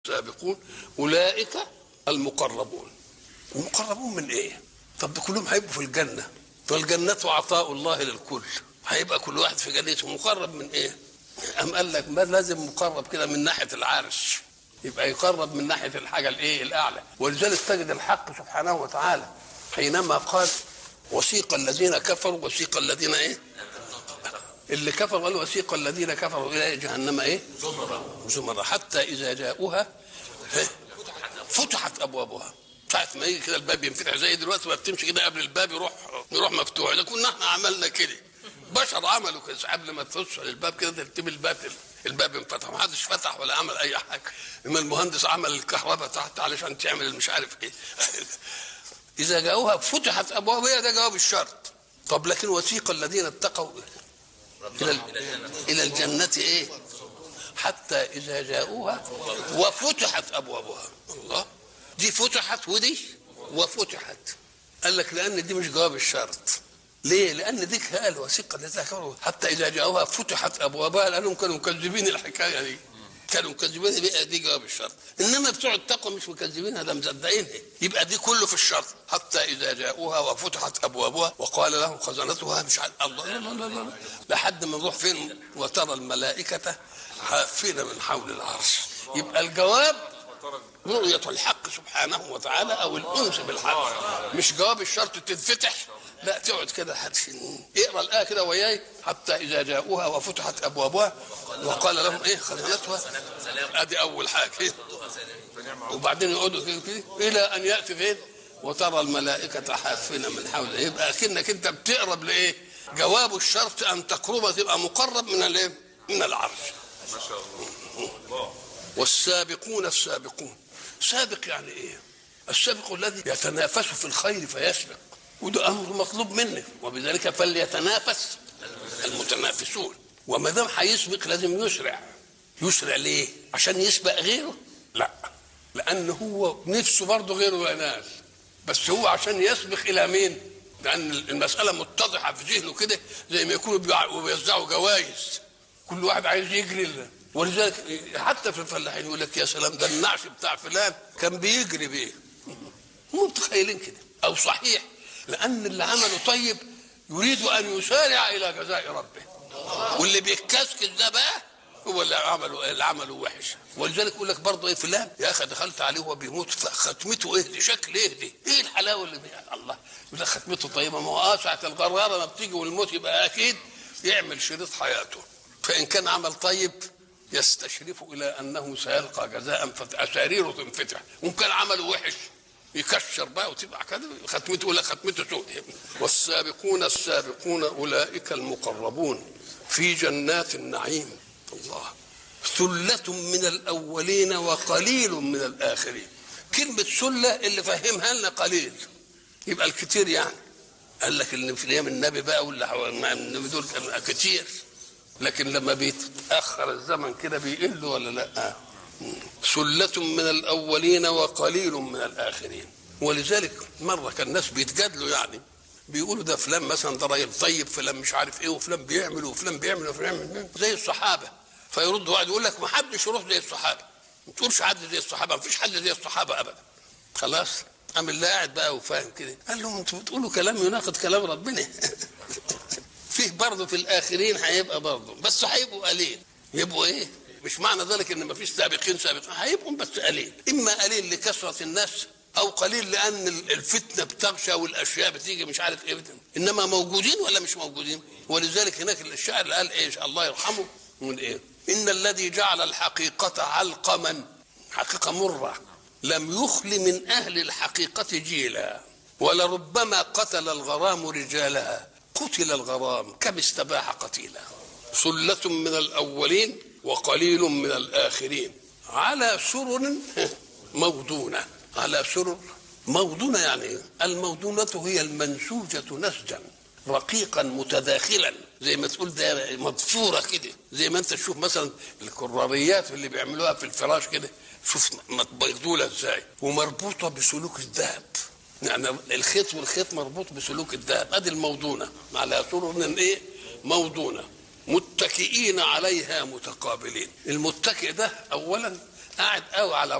السابقون اولئك المقربون المقربون من ايه طب ده كلهم هيبقوا في الجنه فالجنه عطاء الله للكل هيبقى كل واحد في جنته مقرب من ايه أم قال لك ما لازم مقرب كده من ناحيه العرش يبقى يقرب من ناحيه الحاجه الايه الاعلى ولذلك تجد الحق سبحانه وتعالى حينما قال وسيق الذين كفروا وسيق الذين ايه اللي كفروا قال وسيق الذين كفروا الى جهنم ايه زمرا زمرا حتى اذا جاءوها إيه؟ فتحت ابوابها ساعة ما يجي كده الباب ينفتح زي دلوقتي ما بتمشي كده قبل الباب يروح يروح مفتوح اذا كنا احنا عملنا كده بشر عملوا كده قبل ما تخش الباب كده ترتب الباب الباب انفتح ما حدش فتح ولا عمل اي حاجه اما المهندس عمل الكهرباء تحت علشان تعمل مش عارف ايه اذا جاءوها فتحت ابوابها ده جواب الشرط طب لكن وثيق الذين اتقوا الى الى الجنه ايه حتى اذا جاءوها وفتحت ابوابها الله دي فتحت ودي وفتحت قال لك لان دي مش جواب الشرط ليه؟ لان ديك قال وثيقه الذين كفروا حتى اذا جاءوها فتحت ابوابها لانهم كانوا مكذبين الحكايه دي كانوا مكذبين بقى دي جواب الشرط انما بتوع التقوى مش مكذبين ده مصدقينها يبقى دي كله في الشرط حتى اذا جاءوها وفتحت ابوابها وقال لهم خزنتها مش عارف الله لا لا لا لا لحد ما نروح فين وترى الملائكه حافين من حول العرش يبقى الجواب رؤية الحق سبحانه وتعالى أو الأنس بالحق مش جواب الشرط تنفتح لا تقعد كده اقرا الآية كده وياي حتى إذا جاءوها وفتحت أبوابها وقال لهم إيه خزنتها أدي أول حاجة إيه؟ وبعدين يقعدوا كده إلى أن يأتي فين وترى الملائكة حافين من حوله يبقى أكنك أنت بتقرب لإيه جواب الشرط أن تقرب تبقى مقرب من الإيه من العرش ما شاء الله والسابقون السابقون سابق يعني ايه السابق الذي يتنافس في الخير فيسبق وده امر مطلوب منه وبذلك فليتنافس المتنافسون وما دام هيسبق لازم يسرع يسرع ليه عشان يسبق غيره لا لان هو نفسه برضه غيره ينال بس هو عشان يسبق الى مين لان المساله متضحه في ذهنه كده زي ما يكونوا بيوزعوا جوائز كل واحد عايز يجري له ولذلك حتى في الفلاحين يقول لك يا سلام ده النعش بتاع فلان كان بيجري بيه مو متخيلين كده او صحيح لان اللي عمله طيب يريد ان يسارع الى جزاء ربه واللي بيتكسكس ده بقى هو اللي عمله اللي عمله وحش ولذلك يقول لك برضه ايه فلان يا اخي دخلت عليه وهو بيموت ختمته ايه دي شكل ايه دي ايه الحلاوه اللي بي... الله يقول لك ختمته طيبه ما هو اه ساعه الغراره ما بتيجي والموت يبقى اكيد يعمل شريط حياته فان كان عمل طيب يستشرف الى انه سيلقى جزاء فاساريره تنفتح وان كان عمله وحش يكشر بقى وتبقى كده ختمته ولا ختمته سوء والسابقون السابقون اولئك المقربون في جنات النعيم الله ثلة من الأولين وقليل من الآخرين كلمة سلة اللي فهمها لنا قليل يبقى الكتير يعني قال لك اللي في ايام النبي بقى واللي النبي دول كانوا كتير لكن لما بيتاخر الزمن كده بيقل ولا لا سلة من الأولين وقليل من الآخرين ولذلك مرة كان الناس بيتجادلوا يعني بيقولوا ده فلان مثلا ده راجل طيب فلان مش عارف ايه وفلان بيعمل وفلان بيعمل وفلان بيعمل زي الصحابة فيرد واحد يقول لك ما حدش يروح زي الصحابة ما تقولش حد زي الصحابة ما فيش حد زي الصحابة أبدا خلاص قام اللي قاعد بقى وفاهم كده قال لهم انتوا بتقولوا كلام يناقض كلام ربنا فيه برضه في الاخرين هيبقى برضه بس هيبقوا قليل يبقوا ايه مش معنى ذلك ان ما فيش سابقين سابقين هيبقوا بس قليل اما قليل لكثره الناس او قليل لان الفتنه بتغشى والاشياء بتيجي مش عارف ايه بتن. انما موجودين ولا مش موجودين ولذلك هناك الشاعر قال ايه الله يرحمه من ايه ان الذي جعل الحقيقه علقما حقيقه مره لم يخل من اهل الحقيقه جيلا ولربما قتل الغرام رجالها قتل الغرام كم استباح قتيلا سلة من الأولين وقليل من الآخرين على سرر موضونة على سرر موضونة يعني الموضونة هي المنسوجة نسجا رقيقا متداخلا زي ما تقول ده مضفورة كده زي ما انت تشوف مثلا الكراريات اللي بيعملوها في الفراش كده شوف مقدولة ازاي ومربوطة بسلوك الذهب يعني الخيط والخيط مربوط بسلوك الذهب ادي الموضونه على سرر ايه موضونه متكئين عليها متقابلين المتكئ ده اولا قاعد قوي على